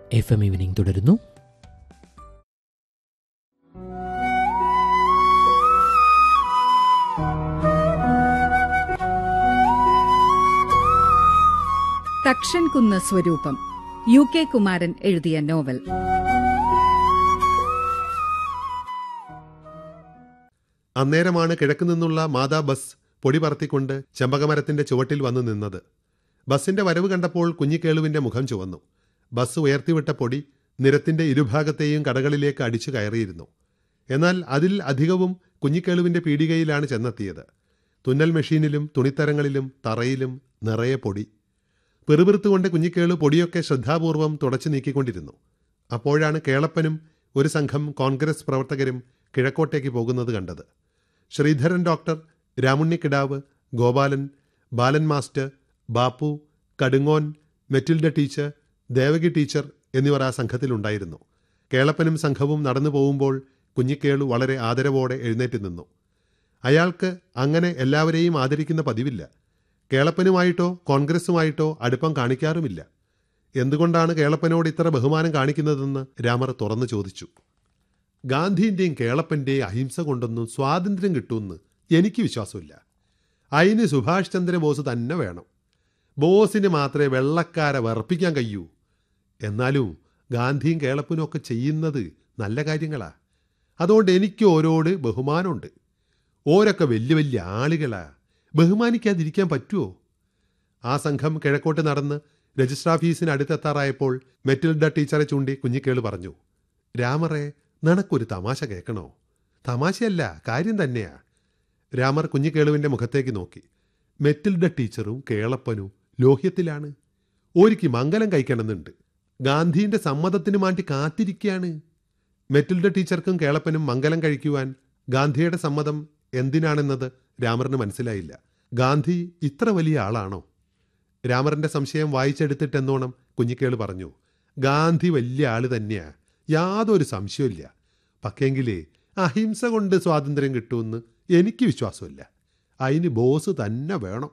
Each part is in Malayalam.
എഫ് എം ഈവനിംഗ് തുടരുന്നു തക്ഷൻകുന്ന് സ്വരൂപം യു കെ കുമാരൻ എഴുതിയ നോവൽ അന്നേരമാണ് കിഴക്കുനിന്നുള്ള മാതാ ബസ് പൊടി പറത്തിക്കൊണ്ട് ചെമ്പകമരത്തിന്റെ ചുവട്ടിൽ വന്നു നിന്നത് ബസിന്റെ വരവ് കണ്ടപ്പോൾ കുഞ്ഞിക്കേളുവിന്റെ മുഖം ചുവന്നു ബസ് ഉയർത്തിവിട്ട പൊടി നിരത്തിന്റെ ഇരുഭാഗത്തെയും കടകളിലേക്ക് അടിച്ചു കയറിയിരുന്നു എന്നാൽ അതിൽ അധികവും കുഞ്ഞിക്കേളുവിന്റെ പീടികയിലാണ് ചെന്നെത്തിയത് തുന്നൽ മെഷീനിലും തുണിത്തരങ്ങളിലും തറയിലും നിറയെ പൊടി പെറുപിറുത്തുകൊണ്ട് കുഞ്ഞിക്കേളു പൊടിയൊക്കെ ശ്രദ്ധാപൂർവം തുടച്ചു നീക്കിക്കൊണ്ടിരുന്നു അപ്പോഴാണ് കേളപ്പനും ഒരു സംഘം കോൺഗ്രസ് പ്രവർത്തകരും കിഴക്കോട്ടേക്ക് പോകുന്നത് കണ്ടത് Sreedharan doctor Ramunnikidavu Gopalan Balan master Bapu Kadungon Matilda teacher Devaki teacher എന്നിവർ ആ സംഘത്തിലുണ്ടായിരുന്നു കേളപ്പനും സംഘവും നടന്നു പോകുമ്പോൾ കുഞ്ഞിക്കേളു വളരെ ആദരവോടെ എഴുന്നേറ്റ് നിന്നു അയാൾക്ക് അങ്ങനെ എല്ലാവരെയും ആദരിക്കുന്ന പതിവില്ല കേളപ്പനുമായിട്ടോ കോൺഗ്രസുമായിട്ടോ അടുപ്പം കാണിക്കാറുമില്ല എന്തുകൊണ്ടാണ് കേളപ്പനോട് ഇത്ര ബഹുമാനം കാണിക്കുന്നതെന്ന് രാമർ തുറന്നു ചോദിച്ചു ഗാന്ധിൻ്റെയും കേളപ്പൻ്റെയും അഹിംസ കൊണ്ടൊന്നും സ്വാതന്ത്ര്യം കിട്ടുമെന്ന് എനിക്ക് വിശ്വാസമില്ല അതിന് സുഭാഷ് ചന്ദ്രബോസ് തന്നെ വേണം ബോസിന് മാത്രമേ വെള്ളക്കാരെ വെറുപ്പിക്കാൻ കഴിയൂ എന്നാലും ഗാന്ധിയും കേളപ്പനും ഒക്കെ ചെയ്യുന്നത് നല്ല കാര്യങ്ങളാ അതുകൊണ്ട് എനിക്ക് ഓരോട് ബഹുമാനമുണ്ട് ഓരൊക്കെ വലിയ വലിയ ആളുകളാ ബഹുമാനിക്കാതിരിക്കാൻ പറ്റുമോ ആ സംഘം കിഴക്കോട്ട് നടന്ന് രജിസ്റ്റർ ഓഫീസിന് അടുത്തെത്താറായപ്പോൾ മെറ്റിൽഡ ടീച്ചറെ ചൂണ്ടി കുഞ്ഞിക്കേള് പറഞ്ഞു രാമറെ നിനക്കൊരു തമാശ കേൾക്കണോ തമാശയല്ല കാര്യം തന്നെയാ രാമർ കുഞ്ഞിക്കേളുവിന്റെ മുഖത്തേക്ക് നോക്കി മെറ്റിൽഡ ടീച്ചറും കേളപ്പനും ലോഹ്യത്തിലാണ് ഒരിക്കൽ മംഗലം കഴിക്കണമെന്നുണ്ട് ഗാന്ധിന്റെ സമ്മതത്തിന് മാറ്റി കാത്തിരിക്കുകയാണ് മെറ്റിൽഡ ടീച്ചർക്കും കേളപ്പനും മംഗലം കഴിക്കുവാൻ ഗാന്ധിയുടെ സമ്മതം എന്തിനാണെന്നത് രാമറിന് മനസ്സിലായില്ല ഗാന്ധി ഇത്ര വലിയ ആളാണോ രാമറിന്റെ സംശയം വായിച്ചെടുത്തിട്ടെന്നോണം കുഞ്ഞിക്കേള് പറഞ്ഞു ഗാന്ധി വലിയ ആള് തന്നെയാ യാതൊരു സംശയമില്ല പക്ഷേങ്കിലേ അഹിംസ കൊണ്ട് സ്വാതന്ത്ര്യം കിട്ടുമെന്ന് എനിക്ക് വിശ്വാസമില്ല അതിന് ബോസ് തന്നെ വേണം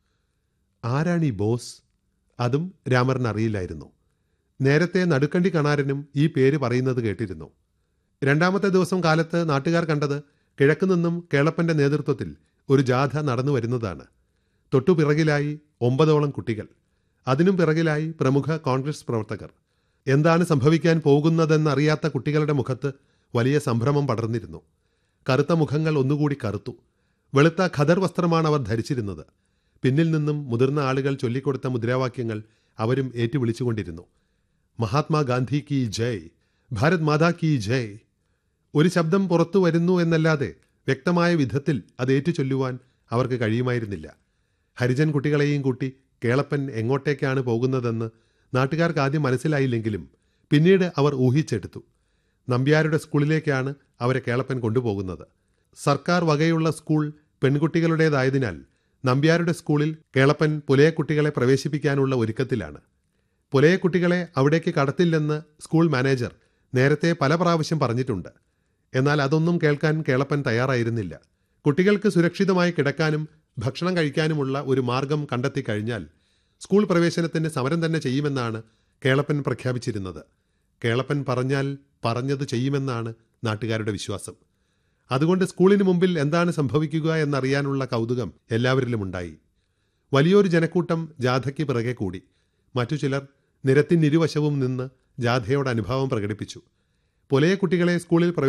ആരാണ് ഈ ബോസ് അതും രാമറിന് അറിയില്ലായിരുന്നു നേരത്തെ നടുക്കണ്ടി കണാരനും ഈ പേര് പറയുന്നത് കേട്ടിരുന്നു രണ്ടാമത്തെ ദിവസം കാലത്ത് നാട്ടുകാർ കണ്ടത് കിഴക്കു നിന്നും കേളപ്പന്റെ നേതൃത്വത്തിൽ ഒരു ജാഥ നടന്നു വരുന്നതാണ് തൊട്ടുപിറകിലായി ഒമ്പതോളം കുട്ടികൾ അതിനും പിറകിലായി പ്രമുഖ കോൺഗ്രസ് പ്രവർത്തകർ എന്താണ് സംഭവിക്കാൻ പോകുന്നതെന്നറിയാത്ത കുട്ടികളുടെ മുഖത്ത് വലിയ സംഭ്രമം പടർന്നിരുന്നു കറുത്ത മുഖങ്ങൾ ഒന്നുകൂടി കറുത്തു വെളുത്ത ഖദർ വസ്ത്രമാണ് അവർ ധരിച്ചിരുന്നത് പിന്നിൽ നിന്നും മുതിർന്ന ആളുകൾ ചൊല്ലിക്കൊടുത്ത മുദ്രാവാക്യങ്ങൾ അവരും ഏറ്റുവിളിച്ചുകൊണ്ടിരുന്നു മഹാത്മാഗാന്ധി കി ജയ് ഭാരത് മാതാ കി ജയ് ഒരു ശബ്ദം പുറത്തു വരുന്നു എന്നല്ലാതെ വ്യക്തമായ വിധത്തിൽ അത് ഏറ്റുചൊല്ലുവാൻ അവർക്ക് കഴിയുമായിരുന്നില്ല ഹരിജൻ കുട്ടികളെയും കൂട്ടി കേളപ്പൻ എങ്ങോട്ടേക്കാണ് പോകുന്നതെന്ന് നാട്ടുകാർക്ക് ആദ്യം മനസ്സിലായില്ലെങ്കിലും പിന്നീട് അവർ ഊഹിച്ചെടുത്തു നമ്പ്യാരുടെ സ്കൂളിലേക്കാണ് അവരെ കേളപ്പൻ കൊണ്ടുപോകുന്നത് സർക്കാർ വകയുള്ള സ്കൂൾ പെൺകുട്ടികളുടേതായതിനാൽ നമ്പ്യാരുടെ സ്കൂളിൽ കേളപ്പൻ പുലയ കുട്ടികളെ പ്രവേശിപ്പിക്കാനുള്ള ഒരുക്കത്തിലാണ് പുലയ കുട്ടികളെ അവിടേക്ക് കടത്തില്ലെന്ന് സ്കൂൾ മാനേജർ നേരത്തെ പല പ്രാവശ്യം പറഞ്ഞിട്ടുണ്ട് എന്നാൽ അതൊന്നും കേൾക്കാൻ കേളപ്പൻ തയ്യാറായിരുന്നില്ല കുട്ടികൾക്ക് സുരക്ഷിതമായി കിടക്കാനും ഭക്ഷണം കഴിക്കാനുമുള്ള ഒരു മാർഗം കണ്ടെത്തി കഴിഞ്ഞാൽ സ്കൂൾ പ്രവേശനത്തിന് സമരം തന്നെ ചെയ്യുമെന്നാണ് കേളപ്പൻ പ്രഖ്യാപിച്ചിരുന്നത് കേളപ്പൻ പറഞ്ഞാൽ പറഞ്ഞത് ചെയ്യുമെന്നാണ് നാട്ടുകാരുടെ വിശ്വാസം അതുകൊണ്ട് സ്കൂളിന് മുമ്പിൽ എന്താണ് സംഭവിക്കുക എന്നറിയാനുള്ള കൗതുകം എല്ലാവരിലും ഉണ്ടായി വലിയൊരു ജനക്കൂട്ടം ജാഥയ്ക്ക് പിറകെ കൂടി മറ്റു ചിലർ നിരത്തിനിരുവശവും നിന്ന് ജാഥയോട് അനുഭാവം പ്രകടിപ്പിച്ചു പുലയ കുട്ടികളെ സ്കൂളിൽ